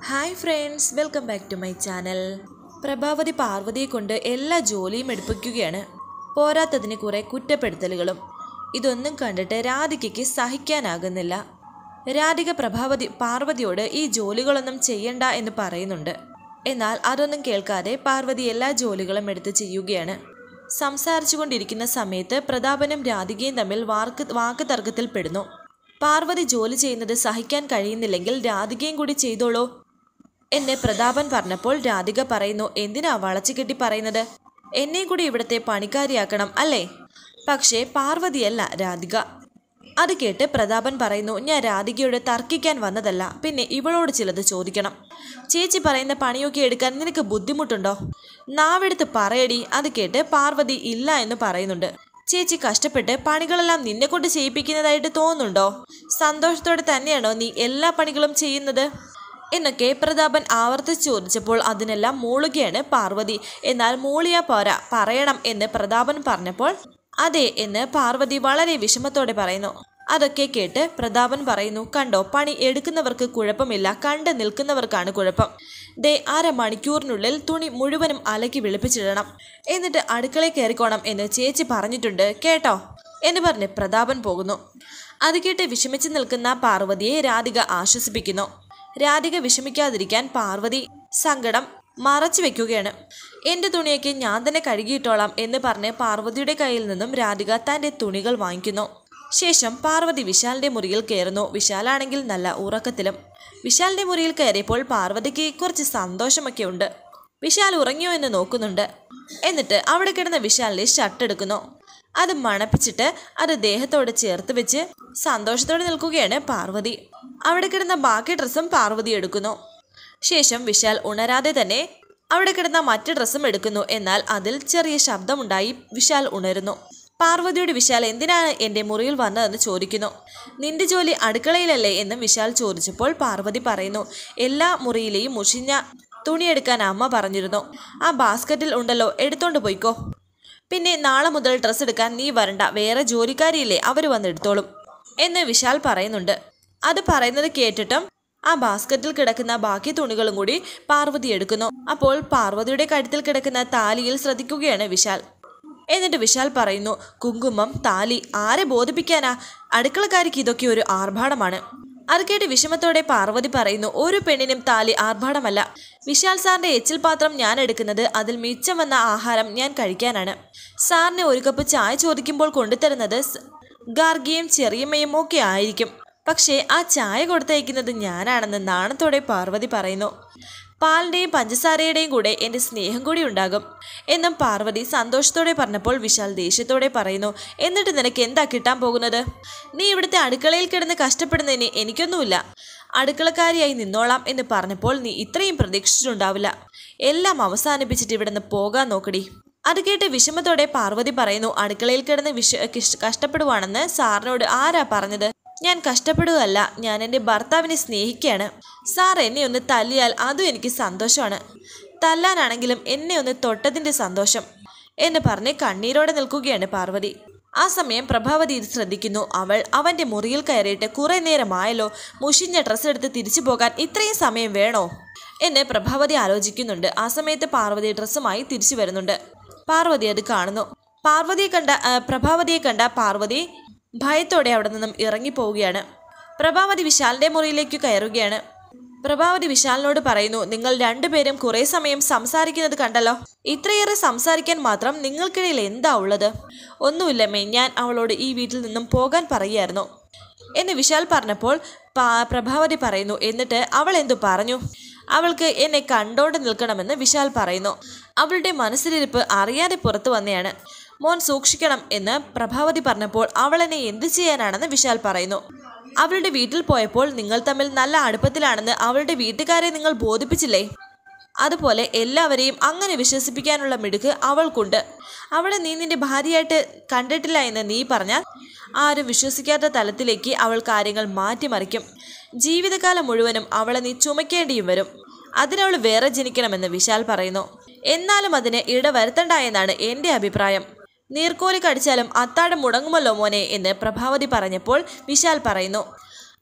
hi friends welcome back to my channel Prabhavati പാർവതിയെ കൊണ്ട് എല്ലാ ജോലിയും എടുപ്പിക്കുകയാണ് പോരാത്തതിന് കുറെ കുറ്റപ്പെടുത്തലുകളും ഇതൊന്നും കണ്ടിട്ട് രാധികയ്ക്ക് സഹിക്കാനാകുന്നില്ല രാധിക പ്രഭാവതി പാർവതിയോട് ഈ ജോലികളൊന്നും ചെയ്യണ്ട എന്ന് പറയുന്നുണ്ട് എന്നാൽ അതൊന്നും കേൾക്കാതെ പാർവതി എല്ലാ ജോലികളും എടുത്ത് ചെയ്യുകയാണ് സംസാരിച്ചുകൊണ്ടിരിക്കുന്ന സമയത്ത് പ്രതാപനും രാധികയും തമ്മിൽ വാക്ക് വാക്ക് തർക്കത്തിൽ പെടുന്നു പാർവതി ജോലി ചെയ്യുന്നത് സഹിക്കാൻ കഴിയുന്നില്ലെങ്കിൽ രാധികയും കൂടി ചെയ്തോളൂ എന്ന് പ്രതാപൻ പറഞ്ഞപ്പോൾ രാധിക പറയുന്നു എന്തിനാ വളച്ചു കെട്ടി പറയുന്നത് എന്നെയും കൂടി ഇവിടുത്തെ പണിക്കാരിയാക്കണം അല്ലേ പക്ഷേ പാർവതിയല്ല രാധിക അത് കേട്ട് പ്രതാപൻ പറയുന്നു ഞാൻ രാധികയോട് തർക്കിക്കാൻ വന്നതല്ല പിന്നെ ഇവളോട് ചിലത് ചോദിക്കണം ചേച്ചി പറയുന്ന പണിയൊക്കെ എടുക്കാൻ നിനക്ക് ബുദ്ധിമുട്ടുണ്ടോ നാവെടുത്ത് പറയടി അത് കേട്ട് പാർവതി ഇല്ല എന്ന് പറയുന്നുണ്ട് ചേച്ചി കഷ്ടപ്പെട്ട് പണികളെല്ലാം നിന്നെ കൊണ്ട് ചെയ്യിപ്പിക്കുന്നതായിട്ട് തോന്നുന്നുണ്ടോ സന്തോഷത്തോടെ തന്നെയാണോ നീ എല്ലാ പണികളും ചെയ്യുന്നത് എന്നൊക്കെ പ്രതാപൻ ആവർത്തിച്ച് ചോദിച്ചപ്പോൾ അതിനെല്ലാം മൂളുകയാണ് പാർവതി എന്നാൽ മൂളിയാ പോരാ പറയണം എന്ന് പ്രതാപൻ പറഞ്ഞപ്പോൾ അതെ എന്ന് പാർവതി വളരെ വിഷമത്തോടെ പറയുന്നു അതൊക്കെ കേട്ട് പ്രതാപൻ പറയുന്നു കണ്ടോ പണി എടുക്കുന്നവർക്ക് കുഴപ്പമില്ല കണ്ട് നിൽക്കുന്നവർക്കാണ് കുഴപ്പം ദേ അര മണിക്കൂറിനുള്ളിൽ തുണി മുഴുവനും അലക്കി വെളുപ്പിച്ചിടണം എന്നിട്ട് അടുക്കളയിൽ കയറിക്കോണം എന്ന് ചേച്ചി പറഞ്ഞിട്ടുണ്ട് കേട്ടോ എന്ന് പറഞ്ഞ് പ്രതാപൻ പോകുന്നു അത് കേട്ട് വിഷമിച്ച് നിൽക്കുന്ന പാർവതിയെ രാധിക ആശ്വസിപ്പിക്കുന്നു രാധിക വിഷമിക്കാതിരിക്കാൻ പാർവതി സങ്കടം മറച്ചു വെക്കുകയാണ് എൻ്റെ തുണിയൊക്കെ ഞാൻ തന്നെ കഴുകിയിട്ടോളാം എന്ന് പറഞ്ഞ് പാർവതിയുടെ കയ്യിൽ നിന്നും രാധിക തൻ്റെ തുണികൾ വാങ്ങിക്കുന്നു ശേഷം പാർവതി വിശാലിന്റെ മുറിയിൽ കയറുന്നു വിശാലാണെങ്കിൽ നല്ല ഉറക്കത്തിലും വിശാലിന്റെ മുറിയിൽ കയറിയപ്പോൾ പാർവതിക്ക് കുറച്ച് സന്തോഷമൊക്കെ ഉണ്ട് വിശാൽ ഉറങ്ങിയോ എന്ന് നോക്കുന്നുണ്ട് എന്നിട്ട് അവിടെ കിടന്ന വിശാലിന്റെ ഷർട്ട് എടുക്കുന്നു അത് മണപ്പിച്ചിട്ട് അത് ദേഹത്തോട് ചേർത്ത് വെച്ച് സന്തോഷത്തോടെ നിൽക്കുകയാണ് പാർവതി അവിടെ കിടന്ന ബാക്കി ഡ്രസ്സും പാർവതി എടുക്കുന്നു ശേഷം വിശാൽ ഉണരാതെ തന്നെ അവിടെ കിടന്ന മറ്റ് ഡ്രസ്സും എടുക്കുന്നു എന്നാൽ അതിൽ ചെറിയ ശബ്ദമുണ്ടായി വിശാൽ ഉണരുന്നു പാർവതിയോട് വിശാൽ എന്തിനാണ് എൻ്റെ മുറിയിൽ വന്നതെന്ന് ചോദിക്കുന്നു നിന്റെ ജോലി അടുക്കളയിലല്ലേ എന്ന് വിശാൽ ചോദിച്ചപ്പോൾ പാർവതി പറയുന്നു എല്ലാ മുറിയിലെയും മുഷിഞ്ഞ തുണിയെടുക്കാൻ അമ്മ പറഞ്ഞിരുന്നു ആ ബാസ്ക്കറ്റിൽ ഉണ്ടല്ലോ എടുത്തോണ്ട് പോയിക്കോ പിന്നെ നാളെ മുതൽ ഡ്രസ്സ് എടുക്കാൻ നീ വരണ്ട വേറെ ജോലിക്കാരിയില്ലേ അവർ വന്ന് എടുത്തോളും എന്ന് വിശാൽ പറയുന്നുണ്ട് അത് പറയുന്നത് കേട്ടിട്ടും ആ ബാസ്ക്കറ്റിൽ കിടക്കുന്ന ബാക്കി തുണികളും കൂടി പാർവതി എടുക്കുന്നു അപ്പോൾ പാർവതിയുടെ കഴുത്തിൽ കിടക്കുന്ന താലിയിൽ ശ്രദ്ധിക്കുകയാണ് വിശാൽ എന്നിട്ട് വിശാൽ പറയുന്നു കുങ്കുമം താലി ആരെ ബോധിപ്പിക്കാനാ അടുക്കളക്കാരിക്ക് ഇതൊക്കെ ഒരു ആർഭാടമാണ് അത് കേട്ട് വിഷമത്തോടെ പാർവതി പറയുന്നു ഒരു പെണ്ണിനും താലി ആർഭാടമല്ല വിശാൽ സാറിന്റെ എച്ചിൽ പാത്രം ഞാൻ എടുക്കുന്നത് അതിൽ മിച്ചം വന്ന ആഹാരം ഞാൻ കഴിക്കാനാണ് സാറിന് ഒരു കപ്പ് ചായ ചോദിക്കുമ്പോൾ കൊണ്ടുതരുന്നത് സ് ഗാർഗിയും ചെറിയമ്മയും ഒക്കെ ആയിരിക്കും പക്ഷേ ആ ചായ കൊടുത്തയക്കുന്നത് ഞാനാണെന്ന് നാണത്തോടെ പാർവതി പറയുന്നു പാലിൻ്റെയും പഞ്ചസാരയുടെയും കൂടെ എൻ്റെ സ്നേഹം കൂടി ഉണ്ടാകും എന്നും പാർവതി സന്തോഷത്തോടെ പറഞ്ഞപ്പോൾ വിശാൽ ദേഷ്യത്തോടെ പറയുന്നു എന്നിട്ട് നിനക്ക് എന്താ കിട്ടാൻ പോകുന്നത് നീ ഇവിടുത്തെ അടുക്കളയിൽ കിടന്ന് കഷ്ടപ്പെടുന്നതിന് എനിക്കൊന്നുമില്ല അടുക്കളക്കാരിയായി നിന്നോളാം എന്ന് പറഞ്ഞപ്പോൾ നീ ഇത്രയും പ്രതീക്ഷിച്ചിട്ടുണ്ടാവില്ല എല്ലാം അവസാനിപ്പിച്ചിട്ട് ഇവിടുന്ന് പോകാൻ നോക്കടി അത് കേട്ട് വിഷമത്തോടെ പാർവതി പറയുന്നു അടുക്കളയിൽ കിടന്ന് വിഷ കിഷ്- കഷ്ടപ്പെടുവാണെന്ന് സാറിനോട് ആരാ പറഞ്ഞത് ഞാൻ കഷ്ടപ്പെടുകയല്ല ഞാൻ എൻ്റെ ഭർത്താവിനെ സ്നേഹിക്കുകയാണ് സാർ എന്നെ ഒന്ന് തല്ലിയാൽ അതും എനിക്ക് സന്തോഷമാണ് തല്ലാനാണെങ്കിലും എന്നെ ഒന്ന് തൊട്ടതിൻ്റെ സന്തോഷം എന്ന് പറഞ്ഞ് കണ്ണീരോടെ നിൽക്കുകയാണ് പാർവതി ആ സമയം പ്രഭാവതി ഇത് ശ്രദ്ധിക്കുന്നു അവൾ അവൻ്റെ മുറിയിൽ കയറിയിട്ട് കുറേ നേരമായല്ലോ മുഷിഞ്ഞ ഡ്രസ്സ് എടുത്ത് തിരിച്ചു പോകാൻ ഇത്രയും സമയം വേണോ എന്ന് പ്രഭാവതി ആലോചിക്കുന്നുണ്ട് ആ സമയത്ത് പാർവതി ഡ്രസ്സുമായി തിരിച്ചു വരുന്നുണ്ട് പാർവതി അത് കാണുന്നു പാർവതിയെ കണ്ട ആ, പ്രഭാവതിയെ കണ്ട പാർവതി ഭയത്തോടെ അവിടെ നിന്നും ഇറങ്ങിപ്പോവുകയാണ് പ്രഭാവതി വിശാലിന്റെ മുറിയിലേക്ക് കയറുകയാണ് പ്രഭാവതി വിശാലിനോട് പറയുന്നു നിങ്ങൾ രണ്ടുപേരും കുറെ സമയം സംസാരിക്കുന്നത് കണ്ടല്ലോ ഇത്രയേറെ സംസാരിക്കാൻ മാത്രം നിങ്ങൾക്കിടയിൽ എന്താ ഉള്ളത് ഒന്നുമില്ലമ്മേ ഞാൻ അവളോട് ഈ വീട്ടിൽ നിന്നും പോകാൻ പറയുമായിരുന്നു എന്ന് വിശാൽ പറഞ്ഞപ്പോൾ പാ- പ്രഭാവതി പറയുന്നു എന്നിട്ട് അവൾ എന്തു പറഞ്ഞു അവൾക്ക് എന്നെ കണ്ടോണ്ട് നിൽക്കണമെന്ന് വിശാൽ പറയുന്നു അവളുടെ മനസ്സിലിരിപ്പ് അറിയാതെ പുറത്തു വന്നെയാണ് മോൻ സൂക്ഷിക്കണം എന്ന് പ്രഭാവതി പറഞ്ഞപ്പോൾ അവൾ എന്നെ എന്ത് ചെയ്യാനാണെന്ന് വിശാൽ പറയുന്നു അവളുടെ വീട്ടിൽ പോയപ്പോൾ നിങ്ങൾ തമ്മിൽ നല്ല അടുപ്പത്തിലാണെന്ന് അവളുടെ വീട്ടുകാരെ നിങ്ങൾ ബോധിപ്പിച്ചില്ലേ അതുപോലെ എല്ലാവരെയും അങ്ങനെ വിശ്വസിപ്പിക്കാനുള്ള മിടുക്ക് അവൾക്കുണ്ട് അവളെ നീ നിന്റെ ഭാര്യയായിട്ട് കണ്ടിട്ടില്ല എന്ന് നീ പറഞ്ഞാൽ ആരും വിശ്വസിക്കാത്ത തലത്തിലേക്ക് അവൾ കാര്യങ്ങൾ മാറ്റിമറിക്കും ജീവിതകാലം മുഴുവനും അവളെ നീ ചുമക്കേണ്ടിയും വരും അതിനവൾ വേറെ ജനിക്കണമെന്ന് വിശാൽ പറയുന്നു എന്നാലും അതിന് ഇടവരുത്തണ്ട എന്നാണ് എൻ്റെ അഭിപ്രായം നീർക്കോലി കടിച്ചാലും അത്താഴം മുടങ്ങുമല്ലോ മോനെ എന്ന് പ്രഭാവതി പറഞ്ഞപ്പോൾ വിശാൽ പറയുന്നു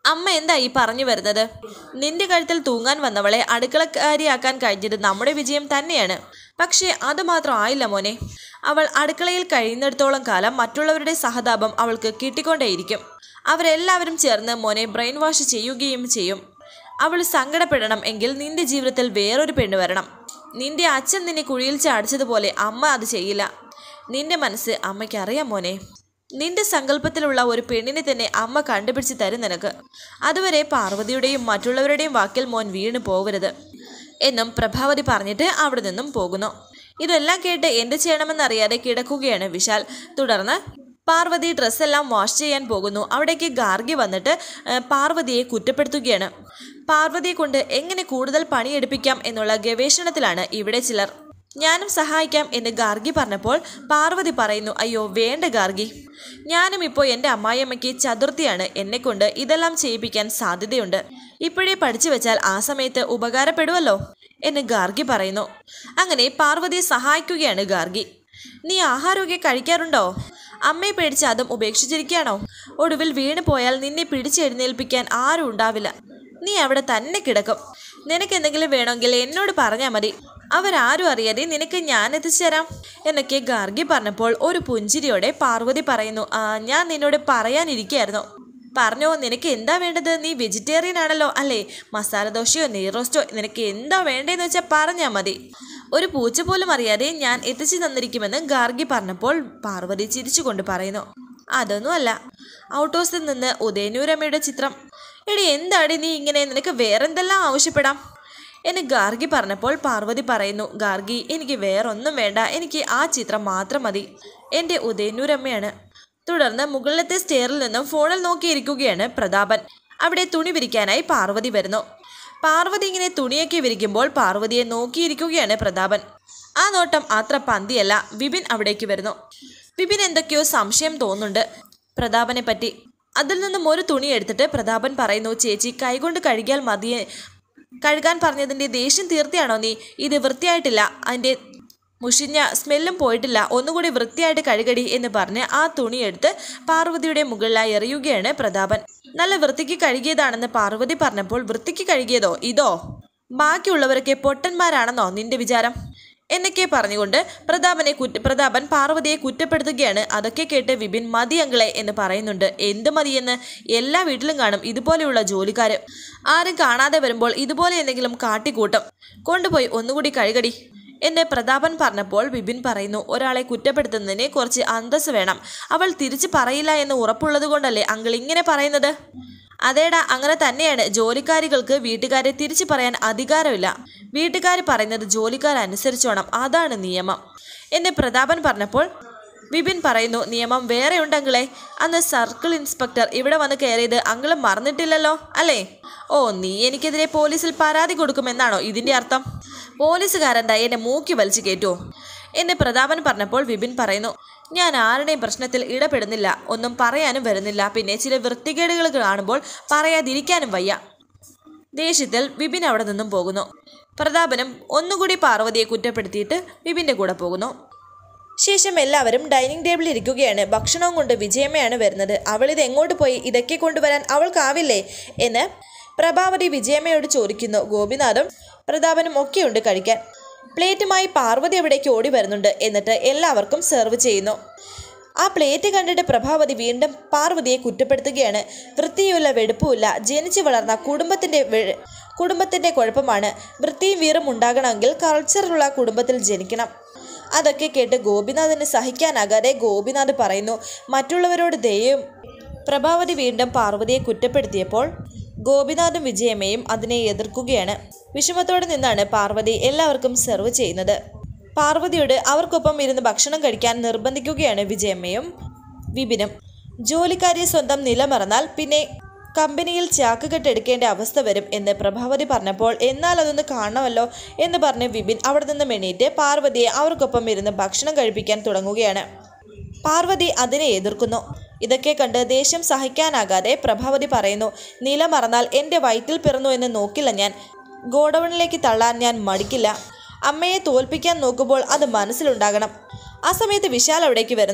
അമ്മ എന്താ ഈ പറഞ്ഞു വരുന്നത് നിന്റെ കഴുത്തിൽ തൂങ്ങാൻ വന്നവളെ അടുക്കളക്കാരിയാക്കാൻ കഴിഞ്ഞത് നമ്മുടെ വിജയം തന്നെയാണ് പക്ഷേ അത് മാത്രം ആയില്ല മോനെ അവൾ അടുക്കളയിൽ കഴിയുന്നിടത്തോളം കാലം മറ്റുള്ളവരുടെ സഹതാപം അവൾക്ക് കിട്ടിക്കൊണ്ടേയിരിക്കും അവരെല്ലാവരും ചേർന്ന് മോനെ ബ്രെയിൻ വാഷ് ചെയ്യുകയും ചെയ്യും അവൾ സങ്കടപ്പെടണം എങ്കിൽ നിന്റെ ജീവിതത്തിൽ വേറൊരു പെണ്ണ് വരണം നിന്റെ അച്ഛൻ നിന്നെ കുഴിയിൽ ചാടിച്ചതുപോലെ അമ്മ അത് ചെയ്യില്ല നിന്റെ മനസ്സ് അമ്മയ്ക്ക് അറിയാം മോനെ നിന്റെ സങ്കല്പത്തിലുള്ള ഒരു പെണ്ണിനെ തന്നെ അമ്മ കണ്ടുപിടിച്ച് തരും നിനക്ക് അതുവരെ പാർവതിയുടെയും മറ്റുള്ളവരുടെയും വാക്കിൽ മോൻ വീണു പോകരുത് എന്നും പ്രഭാവതി പറഞ്ഞിട്ട് അവിടെ നിന്നും പോകുന്നു ഇതെല്ലാം കേട്ട് എന്ത് ചെയ്യണമെന്നറിയാതെ കിടക്കുകയാണ് വിശാൽ തുടർന്ന് പാർവതി ഡ്രസ്സെല്ലാം വാഷ് ചെയ്യാൻ പോകുന്നു അവിടേക്ക് ഗാർഗി വന്നിട്ട് ഏ, പാർവതിയെ കുറ്റപ്പെടുത്തുകയാണ് പാർവതിയെ കൊണ്ട് എങ്ങനെ കൂടുതൽ പണിയെടുപ്പിക്കാം എന്നുള്ള ഗവേഷണത്തിലാണ് ഇവിടെ ചിലർ ഞാനും സഹായിക്കാം എന്ന് ഗാർഗി പറഞ്ഞപ്പോൾ പാർവതി പറയുന്നു അയ്യോ വേണ്ട ഗാർഗി ഞാനും ഇപ്പോൾ എൻ്റെ അമ്മായിയമ്മയ്ക്ക് ചതുർത്ഥിയാണ് എന്നെക്കൊണ്ട് ഇതെല്ലാം ചെയ്യിപ്പിക്കാൻ സാധ്യതയുണ്ട് ഇപ്പോഴേ പഠിച്ചു വെച്ചാൽ ആ സമയത്ത് ഉപകാരപ്പെടുമല്ലോ എന്ന് ഗാർഗി പറയുന്നു അങ്ങനെ പാർവതിയെ സഹായിക്കുകയാണ് ഗാർഗി നീ ആഹാരമൊക്കെ കഴിക്കാറുണ്ടോ അമ്മയെ പേടിച്ച് അതും ഉപേക്ഷിച്ചിരിക്കുകയാണോ ഒടുവിൽ വീണു പോയാൽ നിന്നെ പിടിച്ചെഴുന്നേൽപ്പിക്കാൻ ആരും ഉണ്ടാവില്ല നീ അവിടെ തന്നെ കിടക്കും നിനക്ക് എന്തെങ്കിലും വേണമെങ്കിൽ എന്നോട് പറഞ്ഞാൽ മതി അവരാരും അറിയാതെ നിനക്ക് ഞാൻ എത്തിച്ചു തരാം എന്നൊക്കെ ഗാർഗി പറഞ്ഞപ്പോൾ ഒരു പുഞ്ചിരിയോടെ പാർവതി പറയുന്നു ആ ഞാൻ നിന്നോട് പറയാനിരിക്കുകയായിരുന്നു പറഞ്ഞോ നിനക്ക് എന്താ വേണ്ടത് നീ വെജിറ്റേറിയൻ ആണല്ലോ അല്ലേ മസാല ദോശയോ നെയ്റോസ്റ്റോ നിനക്ക് എന്താ വേണ്ടതെന്ന് വെച്ചാൽ പറഞ്ഞാൽ മതി ഒരു പൂച്ച പോലും അറിയാതെ ഞാൻ എത്തിച്ചു തന്നിരിക്കുമെന്ന് ഗാർഗി പറഞ്ഞപ്പോൾ പാർവതി ചിരിച്ചുകൊണ്ട് പറയുന്നു അതൊന്നും അല്ല ഔട്ട് ഹൗസിൽ നിന്ന് ഉദയനൂരമ്മയുടെ ചിത്രം എടി എന്താടി നീ ഇങ്ങനെ നിനക്ക് വേറെന്തെല്ലാം ആവശ്യപ്പെടാം എന്ന് ഗാർഗി പറഞ്ഞപ്പോൾ പാർവതി പറയുന്നു ഗാർഗി എനിക്ക് വേറൊന്നും വേണ്ട എനിക്ക് ആ ചിത്രം മാത്രം മതി എൻ്റെ ഉദയനൂരമ്മയാണ് തുടർന്ന് മുകളിലത്തെ സ്റ്റെയറിൽ നിന്നും ഫോണിൽ നോക്കിയിരിക്കുകയാണ് പ്രതാപൻ അവിടെ തുണി വിരിക്കാനായി പാർവതി വരുന്നു പാർവതി ഇങ്ങനെ തുണിയൊക്കെ വിരിക്കുമ്പോൾ പാർവതിയെ നോക്കിയിരിക്കുകയാണ് പ്രതാപൻ ആ നോട്ടം അത്ര പന്തിയല്ല വിപിൻ അവിടേക്ക് വരുന്നു വിപിൻ എന്തൊക്കെയോ സംശയം തോന്നുന്നുണ്ട് പ്രതാപനെ പറ്റി അതിൽ നിന്നും ഒരു തുണി എടുത്തിട്ട് പ്രതാപൻ പറയുന്നു ചേച്ചി കൈകൊണ്ട് കഴുകിയാൽ മതിയെ കഴുകാൻ പറഞ്ഞതിൻ്റെ ദേഷ്യം തീർത്തിയാണോ നീ ഇത് വൃത്തിയായിട്ടില്ല അതിൻ്റെ മുഷിഞ്ഞ സ്മെല്ലും പോയിട്ടില്ല ഒന്നുകൂടി വൃത്തിയായിട്ട് കഴുകടി എന്ന് പറഞ്ഞ് ആ തുണിയെടുത്ത് പാർവതിയുടെ മുകളിലായി എറിയുകയാണ് പ്രതാപൻ നല്ല വൃത്തിക്ക് കഴുകിയതാണെന്ന് പാർവതി പറഞ്ഞപ്പോൾ വൃത്തിക്ക് കഴുകിയതോ ഇതോ ബാക്കിയുള്ളവരൊക്കെ പൊട്ടന്മാരാണെന്നോ നിന്റെ വിചാരം എന്നൊക്കെ പറഞ്ഞുകൊണ്ട് പ്രതാപനെ കുറ്റ പ്രതാപൻ പാർവതിയെ കുറ്റപ്പെടുത്തുകയാണ് അതൊക്കെ കേട്ട് വിപിൻ മതി അങ്കിളെ എന്ന് പറയുന്നുണ്ട് എന്ത് മതിയെന്ന് എല്ലാ വീട്ടിലും കാണും ഇതുപോലെയുള്ള ജോലിക്കാർ ആരും കാണാതെ വരുമ്പോൾ ഇതുപോലെ എന്തെങ്കിലും കാട്ടിക്കൂട്ടും കൊണ്ടുപോയി ഒന്നുകൂടി കഴുകടി എന്ന് പ്രതാപൻ പറഞ്ഞപ്പോൾ വിപിൻ പറയുന്നു ഒരാളെ കുറ്റപ്പെടുത്തുന്നതിന് കുറച്ച് അന്തസ് വേണം അവൾ തിരിച്ചു പറയില്ല എന്ന് ഉറപ്പുള്ളത് കൊണ്ടല്ലേ അങ്കിൾ ഇങ്ങനെ പറയുന്നത് അതേടാ അങ്ങനെ തന്നെയാണ് ജോലിക്കാരികൾക്ക് വീട്ടുകാരെ തിരിച്ചു പറയാൻ അധികാരമില്ല വീട്ടുകാർ പറയുന്നത് ജോലിക്കാർ അനുസരിച്ചോണം അതാണ് നിയമം എന്ന് പ്രതാപൻ പറഞ്ഞപ്പോൾ വിപിൻ പറയുന്നു നിയമം വേറെ ഉണ്ടങ്കിളെ അന്ന് സർക്കിൾ ഇൻസ്പെക്ടർ ഇവിടെ വന്ന് കയറിയത് അങ്കിള് മറന്നിട്ടില്ലല്ലോ അല്ലേ ഓ നീ എനിക്കെതിരെ പോലീസിൽ പരാതി കൊടുക്കുമെന്നാണോ ഇതിൻ്റെ അർത്ഥം പോലീസുകാരൻ്റെ എന്നെ മൂക്കി വലിച്ചു കയറ്റുമോ എന്ന് പ്രതാപൻ പറഞ്ഞപ്പോൾ വിപിൻ പറയുന്നു ഞാൻ ആരുടെയും പ്രശ്നത്തിൽ ഇടപെടുന്നില്ല ഒന്നും പറയാനും വരുന്നില്ല പിന്നെ ചില വൃത്തികേടുകൾ കാണുമ്പോൾ പറയാതിരിക്കാനും വയ്യ ദേഷ്യത്തിൽ വിപിൻ അവിടെ നിന്നും പോകുന്നു പ്രതാപനും ഒന്നുകൂടി പാർവതിയെ കുറ്റപ്പെടുത്തിയിട്ട് വിപിൻ്റെ കൂടെ പോകുന്നു ശേഷം എല്ലാവരും ഡൈനിങ് ടേബിളിൽ ഇരിക്കുകയാണ് ഭക്ഷണവും കൊണ്ട് വിജയമ്മയാണ് വരുന്നത് അവൾ ഇത് എങ്ങോട്ട് പോയി ഇതൊക്കെ കൊണ്ടുവരാൻ അവൾക്കാവില്ലേ എന്ന് പ്രഭാവതി വിജയമ്മയോട് ചോദിക്കുന്നു ഗോപിനാഥും പ്രതാപനും ഒക്കെയുണ്ട് കഴിക്കാൻ പ്ലേറ്റുമായി പാർവതി അവിടേക്ക് ഓടി വരുന്നുണ്ട് എന്നിട്ട് എല്ലാവർക്കും സെർവ് ചെയ്യുന്നു ആ പ്ലേറ്റ് കണ്ടിട്ട് പ്രഭാവതി വീണ്ടും പാർവതിയെ കുറ്റപ്പെടുത്തുകയാണ് വൃത്തിയുമില്ല വെടുപ്പുമില്ല ജനിച്ചു വളർന്ന കുടുംബത്തിൻ്റെ വെ- കുടുംബത്തിൻ്റെ കുഴപ്പമാണ് വൃത്തിയും വീറും ഉണ്ടാകണമെങ്കിൽ കൾച്ചറുള്ള കുടുംബത്തിൽ ജനിക്കണം അതൊക്കെ കേട്ട് ഗോപിനാഥിന് സഹിക്കാനാകാതെ ഗോപിനാഥ് പറയുന്നു മറ്റുള്ളവരോട് ദയയും പ്രഭാവതി വീണ്ടും പാർവതിയെ കുറ്റപ്പെടുത്തിയപ്പോൾ ഗോപിനാഥും വിജയമ്മയും അതിനെ എതിർക്കുകയാണ് വിഷമത്തോടെ നിന്നാണ് പാർവതി എല്ലാവർക്കും സെർവ് ചെയ്യുന്നത് പാർവതിയോട് അവർക്കൊപ്പം ഇരുന്ന് ഭക്ഷണം കഴിക്കാൻ നിർബന്ധിക്കുകയാണ് വിജയമ്മയും വിപിനും ജോലിക്കാരി സ്വന്തം നില മറന്നാൽ പിന്നെ കമ്പനിയിൽ ചാക്കുകെട്ടെടുക്കേണ്ട അവസ്ഥ വരും എന്ന് പ്രഭാവതി പറഞ്ഞപ്പോൾ എന്നാൽ അതൊന്ന് കാണണമല്ലോ എന്ന് പറഞ്ഞ് വിപിൻ അവിടെ നിന്നും എണീറ്റ് പാർവതിയെ അവർക്കൊപ്പം ഇരുന്ന് ഭക്ഷണം കഴിപ്പിക്കാൻ തുടങ്ങുകയാണ് പാർവതി അതിനെ എതിർക്കുന്നു ഇതൊക്കെ കണ്ട് ദേഷ്യം സഹിക്കാനാകാതെ പ്രഭാവതി പറയുന്നു നില മറന്നാൽ എൻ്റെ വയറ്റിൽ പിറന്നു എന്ന് നോക്കില്ല ഞാൻ ഗോഡൗണിലേക്ക് തള്ളാൻ ഞാൻ മടിക്കില്ല അമ്മയെ തോൽപ്പിക്കാൻ നോക്കുമ്പോൾ അത് മനസ്സിലുണ്ടാകണം ആ സമയത്ത് വിശാൽ അവിടേക്ക് വരുന്നു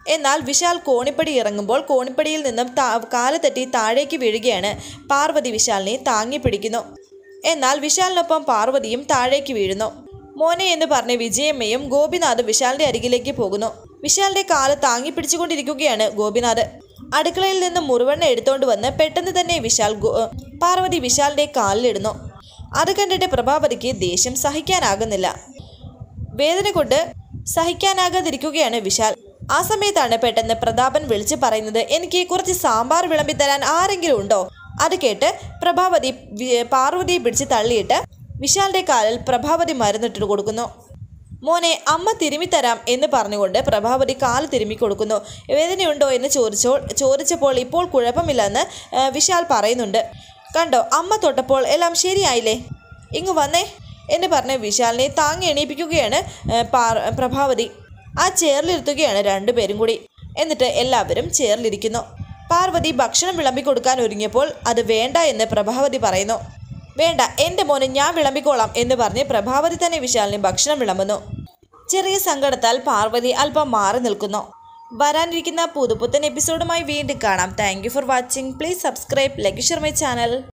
എന്നാൽ വിശാൽ കോണിപ്പടി ഇറങ്ങുമ്പോൾ കോണിപ്പടിയിൽ നിന്നും താ കാല് തെറ്റി താഴേക്ക് വീഴുകയാണ് പാർവതി വിശാലിനെ താങ്ങി പിടിക്കുന്നു എന്നാൽ വിശാലിനൊപ്പം പാർവതിയും താഴേക്ക് വീഴുന്നു മോനെ എന്ന് പറഞ്ഞ് വിജയമ്മയും ഗോപിനാഥ് വിശാലിന്റെ അരികിലേക്ക് പോകുന്നു വിശാലിന്റെ കാല് താങ്ങി പിടിച്ചുകൊണ്ടിരിക്കുകയാണ് ഗോപിനാഥ് അടുക്കളയിൽ നിന്ന് മുറിവെണ്ണ എടുത്തോണ്ട് വന്ന് പെട്ടെന്ന് തന്നെ വിശാൽ ഗോ- പാർവതി വിശാലിന്റെ കാലിലിടുന്നു അത് കണ്ടിട്ട് പ്രഭാവതിക്ക് ദേഷ്യം സഹിക്കാനാകുന്നില്ല വേദന കൊണ്ട് സഹിക്കാനാകാതിരിക്കുകയാണ് വിശാൽ ആ സമയത്താണ് പെട്ടെന്ന് പ്രതാപൻ വിളിച്ചു പറയുന്നത് എനിക്ക് കുറച്ച് സാമ്പാർ വിളമ്പി തരാൻ ആരെങ്കിലും ഉണ്ടോ അത് കേട്ട് പ്രഭാവതി വി- പാർവതിയെ പിടിച്ച് തള്ളിയിട്ട് വിശാലിന്റെ കാലിൽ പ്രഭാവതി മരുന്നിട്ട് കൊടുക്കുന്നു മോനെ അമ്മ തിരുമ്മി തരാം എന്ന് പറഞ്ഞുകൊണ്ട് പ്രഭാവതി കാല് തിരുമ്മി കൊടുക്കുന്നു വേദനയുണ്ടോ എന്ന് ചോദിച്ചോ ചോദിച്ചപ്പോൾ ഇപ്പോൾ കുഴപ്പമില്ലെന്ന് ആ, വിശാൽ പറയുന്നുണ്ട് കണ്ടോ അമ്മ തൊട്ടപ്പോൾ എല്ലാം ശരിയായില്ലേ ഇങ്ങ് വന്നേ എന്ന് പറഞ്ഞ് വിശാലിനെ താങ്ങി എണീപ്പിക്കുകയാണ് ആ, പാർ- പ്രഭാവതി ആ ചെയറിലിരുത്തുകയാണ് രണ്ടുപേരും കൂടി എന്നിട്ട് എല്ലാവരും ചെയറിലിരിക്കുന്നു പാർവതി ഭക്ഷണം വിളമ്പി കൊടുക്കാൻ ഒരുങ്ങിയപ്പോൾ അത് വേണ്ട എന്ന് പ്രഭാവതി പറയുന്നു വേണ്ട എൻ്റെ മോനെ ഞാൻ വിളമ്പിക്കോളാം എന്ന് പറഞ്ഞ് പ്രഭാവതി തന്നെ വിശാലിന് ഭക്ഷണം വിളമ്പുന്നു ചെറിയ സങ്കടത്താൽ പാർവതി അല്പം മാറി നിൽക്കുന്നു വരാനിരിക്കുന്ന പുതുപുത്തൻ എപ്പിസോഡുമായി വീണ്ടും കാണാം thank you for watching please subscribe like share my channel